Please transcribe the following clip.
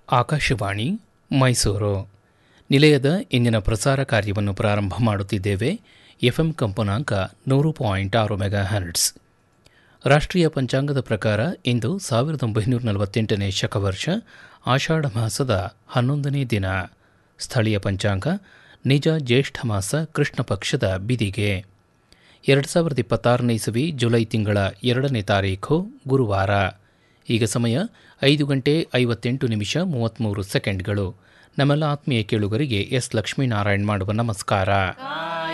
ಆಕಾಶವಾಣಿ ಮೈಸೂರು ನಿಲಯದ ಇಂದಿನ ಪ್ರಸಾರ ಕಾರ್ಯವನ್ನು ಪ್ರಾರಂಭ ಮಾಡುತ್ತಿದ್ದೇವೆ ಎಫ್ಎಂ ಕಂಪನಾಂಕ ನೂರು ಪಾಯಿಂಟ್ ಆರು ಮೆಗಾ ಹರ್ಟ್ಸ್ ರಾಷ್ಟ್ರೀಯ ಪಂಚಾಂಗದ ಪ್ರಕಾರ ಇಂದು ಸಾವಿರದ ಒಂಬೈನೂರ ನಲವತ್ತೆಂಟನೇ ಶಕವರ್ಷ ಆಷಾಢ ಮಾಸದ ಹನ್ನೊಂದನೇ ದಿನ ಸ್ಥಳೀಯ ಪಂಚಾಂಗ ನಿಜ ಜ್ಯೇಷ್ಠ ಮಾಸ ಕೃಷ್ಣ ಪಕ್ಷದ ಬಿದಿಗೆ ಎರಡು ಸಾವಿರದ ಇಪ್ಪತ್ತಾರನೇ ಇಸವಿ ಜುಲೈ ತಿಂಗಳ ಎರಡನೇ ತಾರೀಖು ಗುರುವಾರ ಈಗ ಸಮಯ ಐದು ಗಂಟೆ ಐವತ್ತೆಂಟು ನಿಮಿಷ ಮೂವತ್ತ್ಮೂರು ಸೆಕೆಂಡ್ಗಳು ನಮ್ಮೆಲ್ಲ ಆತ್ಮೀಯ ಕೇಳುಗರಿಗೆ ಎಸ್ ಲಕ್ಷ್ಮೀನಾರಾಯಣ್ ಮಾಡುವ ನಮಸ್ಕಾರ